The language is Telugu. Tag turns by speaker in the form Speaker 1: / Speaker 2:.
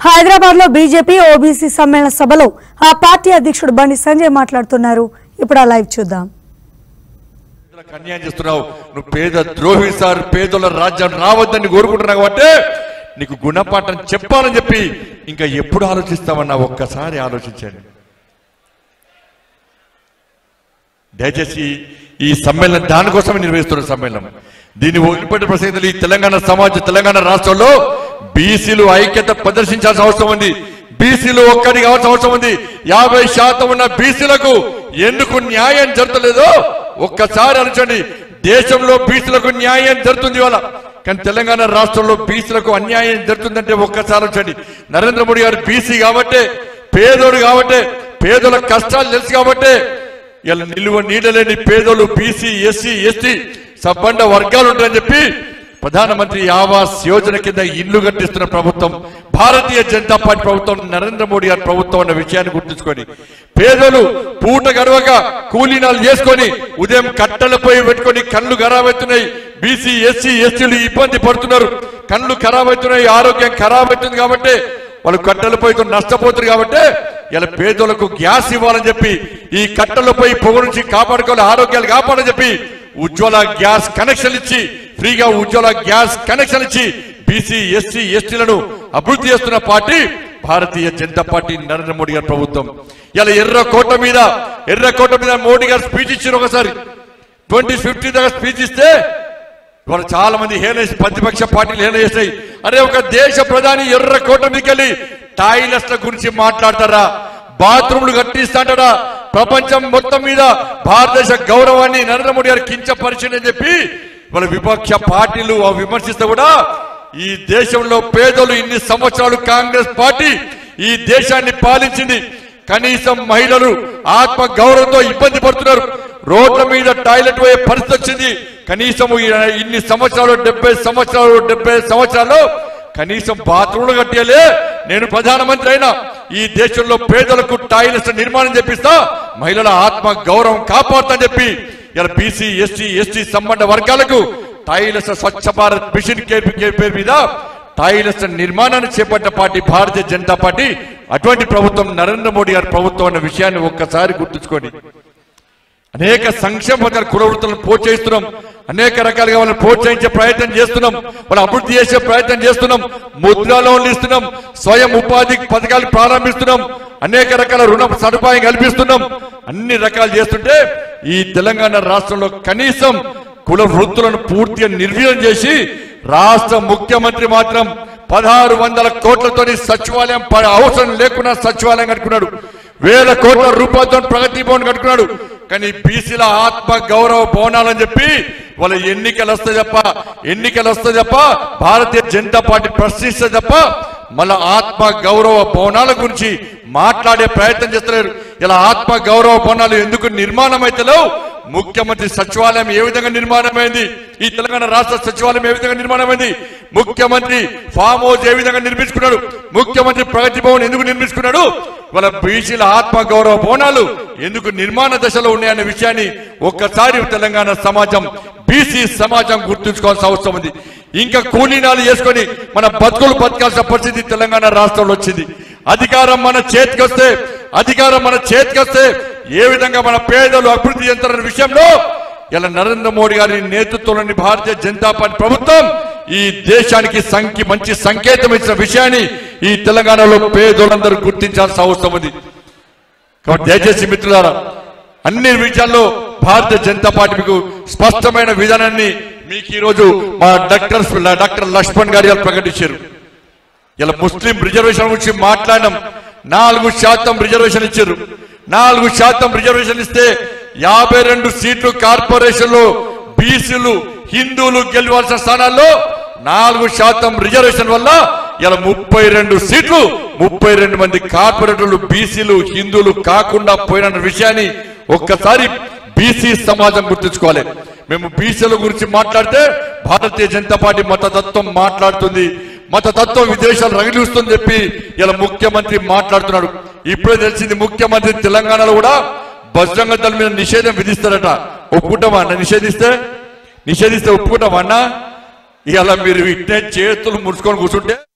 Speaker 1: హైదరాబాద్ లో బీజేపీ ఓబీసీ సమ్మేళన సభలో ఆ పార్టీ అధ్యక్షుడు బండి సంజయ్ మాట్లాడుతున్నారు ఇప్పుడు ఆ లైవ్ చూద్దాం
Speaker 2: పేదలకు అన్యాయం చేస్తున్నావు నువ్వు పేద ద్రోహి సార్ పేదల రాజ్యం రావద్దని కోరుకుంటున్నావు కాబట్టి నీకు గుణపాఠం చెప్పాలని చెప్పి ఇంకా ఎప్పుడు ఆలోచిస్తామన్నా ఒక్కసారి ఆలోచించండి దయచేసి ఈ సమ్మేళనం దానికోసమే నిర్వహిస్తున్న సమ్మేళనం దీన్ని వదిలిపెట్టే ప్రసక్తులు ఈ తెలంగాణ సమాజ తెలంగాణ రాష్ట్రంలో బీసీలు ఐక్యత ప్రదర్శించాల్సిన అవసరం ఉంది బీసీలు ఒక్కటి కావాల్సిన అవసరం ఉంది యాభై శాతం ఉన్న బీసీలకు ఎందుకు న్యాయం జరగలేదో ఒక్కసారి ఆలోచండి దేశంలో బీసీలకు న్యాయం జరుగుతుంది ఇవాళ కానీ తెలంగాణ రాష్ట్రంలో బీసీలకు అన్యాయం జరుగుతుందంటే ఒక్కసారి ఆలోచండి నరేంద్ర మోడీ గారు బీసీ కాబట్టే పేదోడు కాబట్టే పేదల కష్టాలు తెలుసు కాబట్టే ఇలా నిలువ నీడలేని పేదలు బీసీ ఎస్సీ ఎస్టీ సబ్బండ వర్గాలు ఉంటాయని చెప్పి ప్రధానమంత్రి ఆవాస్ యోజన కింద ఇల్లు కట్టిస్తున్న ప్రభుత్వం భారతీయ జనతా పార్టీ ప్రభుత్వం నరేంద్ర మోడీ గారి ప్రభుత్వం అన్న విషయాన్ని గుర్తుంచుకొని పేదలు పూట గడవక కూలీనాలు చేసుకొని ఉదయం కట్టెలపై పెట్టుకొని కళ్ళు ఖరాబవుతున్నాయి బీసీ ఎస్సీ ఎస్టీలు ఇబ్బంది పడుతున్నారు కళ్ళు ఖరాబవుతున్నాయి ఆరోగ్యం ఖరాబ్ అవుతుంది కాబట్టి వాళ్ళు కట్టెలపైతో నష్టపోతారు కాబట్టి ఇలా పేదలకు గ్యాస్ ఇవ్వాలని చెప్పి ఈ కట్టెలపై పొగ నుంచి కాపాడుకోవాలి ఆరోగ్యాలు కాపాడని చెప్పి ఉజ్వల గ్యాస్ కనెక్షన్ ఇచ్చి ఫ్రీగా ఉజ్వల గ్యాస్ కనెక్షన్ ఇచ్చి బీసీ ఎస్సీ ఎస్టీలను అభివృద్ధి చేస్తున్న పార్టీ భారతీయ జనతా పార్టీ నరేంద్ర మోడీ గారి ప్రభుత్వం ఇలా ఎర్ర కోట మీద ఎర్ర కోట మీద మోడీ గారు స్పీచ్ ఇచ్చారు ఒకసారి ట్వంటీ ఫిఫ్టీ దాకా స్పీచ్ ఇస్తే ఇవాళ చాలా మంది హేళ చేసి ప్రతిపక్ష పార్టీలు హేళ చేస్తాయి అరే ఒక దేశ ప్రధాని ఎర్ర కోట మీదకెళ్ళి టాయిలెట్ల గురించి మాట్లాడతారా బాత్రూమ్లు కట్టిస్తాంటారా ప్రపంచం మొత్తం మీద భారతదేశ గౌరవాన్ని నరేంద్ర మోడీ గారు కించపరిచింది అని చెప్పి వాళ్ళ విపక్ష పార్టీలు అవి విమర్శిస్తే కూడా ఈ దేశంలో పేదలు ఇన్ని సంవత్సరాలు కాంగ్రెస్ పార్టీ ఈ దేశాన్ని పాలించింది కనీసం మహిళలు ఆత్మ గౌరవంతో ఇబ్బంది పడుతున్నారు రోడ్ల మీద టాయిలెట్ పోయే పరిస్థితి వచ్చింది కనీసం ఈ- ఇన్ని సంవత్సరాలు డెబ్బై సంవత్సరాలు డెబ్బై సంవత్సరాలు కనీసం బాత్రూమ్లు కట్టేలే నేను ప్రధానమంత్రి అయినా ఈ దేశంలో పేదలకు టాయిలెట్స్ నిర్మాణం చేపిస్తా మహిళల ఆత్మ గౌరవం కాపాడుతా అని చెప్పి ఇలా బీసీ ఎస్టీ ఎస్టీ సంబంధ వర్గాలకు toilets Swachh Bharat Mission care care పేరు మీద టాయిలెట్స్ నిర్మాణాన్ని చేపట్టిన పార్టీ భారతీయ జనతా పార్టీ అటువంటి ప్రభుత్వం నరేంద్ర మోడీ గారి ప్రభుత్వం అన్న విషయాన్ని ఒక్కసారి గుర్తుంచుకోండి అనేక సంక్షేమ పథకాల కుల వృత్తులను ప్రోత్సహిస్తున్నాం అనేక రకాలుగా వాళ్ళని ప్రోత్సహించే ప్రయత్నం చేస్తున్నాం వాళ్ళు అభివృద్ధి చేసే ప్రయత్నం చేస్తున్నాం ముద్రా లోన్లు ఇస్తున్నాం స్వయం ఉపాధి పథకాలు ప్రారంభిస్తున్నాం అనేక రకాల రుణ సదుపాయం కల్పిస్తున్నాం అన్ని రకాలు చేస్తుంటే ఈ తెలంగాణ రాష్ట్రంలో కనీసం కుల వృత్తులను పూర్తిగా నిర్వీర్యం చేసి రాష్ట్ర ముఖ్యమంత్రి మాత్రం పదహారు వందల కోట్లతోని సచివాలయం ప- అవసరం లేకుండా సచివాలయం కట్టుకున్నాడు వేల కోట్ల రూపాయలతో ప్రగతి భవన్ కట్టుకున్నాడు కానీ బీసీల ఆత్మ గౌరవ భవనాలని చెప్పి వాళ్ళ ఎన్నికలు వస్తాయి తప్ప ఎన్నికలు వస్తాయి తప్ప భారతీయ జనతా పార్టీ ప్రశ్నిస్తే తప్ప మళ్ళా ఆత్మ గౌరవ భవనాల గురించి మాట్లాడే ప్రయత్నం చేస్తలేరు ఇలా ఆత్మ గౌరవ భవనాలు ఎందుకు నిర్మాణం అయితలేవు ముఖ్యమంత్రి సచివాలయం ఏ విధంగా నిర్మాణమైంది ఈ తెలంగాణ రాష్ట్ర సచివాలయం ఏ విధంగా నిర్మాణమైంది ముఖ్యమంత్రి ఫామ్ హౌస్ ఏ విధంగా నిర్మించుకున్నాడు ముఖ్యమంత్రి ప్రగతి భవన్ ఎందుకు నిర్మించుకున్నాడు వాళ్ళ బీసీల ఆత్మ గౌరవ భవనాలు ఎందుకు నిర్మాణ దశలో ఉన్నాయనే విషయాన్ని ఒక్కసారి తెలంగాణ సమాజం బీసీ సమాజం గుర్తుంచుకోవాల్సిన అవసరం ఉంది ఇంకా కూలీనాలు చేసుకొని మన బతుకులు బతకాల్సిన పరిస్థితి తెలంగాణ రాష్ట్రంలో వచ్చింది అధికారం మన చేతికి వస్తే అధికారం మన చేతికి వస్తే ఏ విధంగా మన పేదలు అభివృద్ధి చెందుతారనే విషయంలో ఇలా నరేంద్ర మోడీ గారి నేతృత్వంలోని భారతీయ జనతా పార్టీ ప్రభుత్వం ఈ దేశానికి సంఖ్య మంచి సంకేతం ఇచ్చిన విషయాన్ని ఈ తెలంగాణలో పేదలందరూ గుర్తించాల్సిన అవసరం ఉంది కాబట్టి దయచేసి మిత్రులారా అన్ని విషయాల్లో భారతీయ జనతా పార్టీ మీకు స్పష్టమైన విధానాన్ని మీకు ఈ రోజు మా డాక్టర్ డాక్టర్ లక్ష్మణ్ గారు ఇవాళ ప్రకటించారు ఇలా ముస్లిం రిజర్వేషన్ గురించి మాట్లాడడం నాలుగు శాతం రిజర్వేషన్ ఇచ్చారు నాలుగు శాతం రిజర్వేషన్ ఇస్తే యాభై రెండు సీట్లు కార్పొరేషన్ లో బీసీలు హిందువులు గెలవాల్సిన స్థానాల్లో నాలుగు శాతం రిజర్వేషన్ వల్ల ఇలా ముప్పై రెండు సీట్లు ముప్పై రెండు మంది కార్పొరేటర్లు బీసీలు హిందువులు కాకుండా పోయిన విషయాన్ని ఒక్కసారి బీసీ సమాజం గుర్తుంచుకోవాలి మేము బీసీల గురించి మాట్లాడితే భారతీయ జనతా పార్టీ మతతత్వం మాట్లాడుతుంది మతతత్వం విదేశాలు రగిలిస్తుందని చెప్పి ఇలా ముఖ్యమంత్రి మాట్లాడుతున్నాడు ఇప్పుడే తెలిసింది ముఖ్యమంత్రి తెలంగాణలో కూడా బహిరంగ దళం మీద నిషేధం విధిస్తారట ఒప్పుకుంటామా అన్న నిషేధిస్తే నిషేధిస్తే ఒప్పుకుంటామా అన్న ఇలా మీరు ఇట్టే చేతులు ముడుచుకొని కూర్చుంటే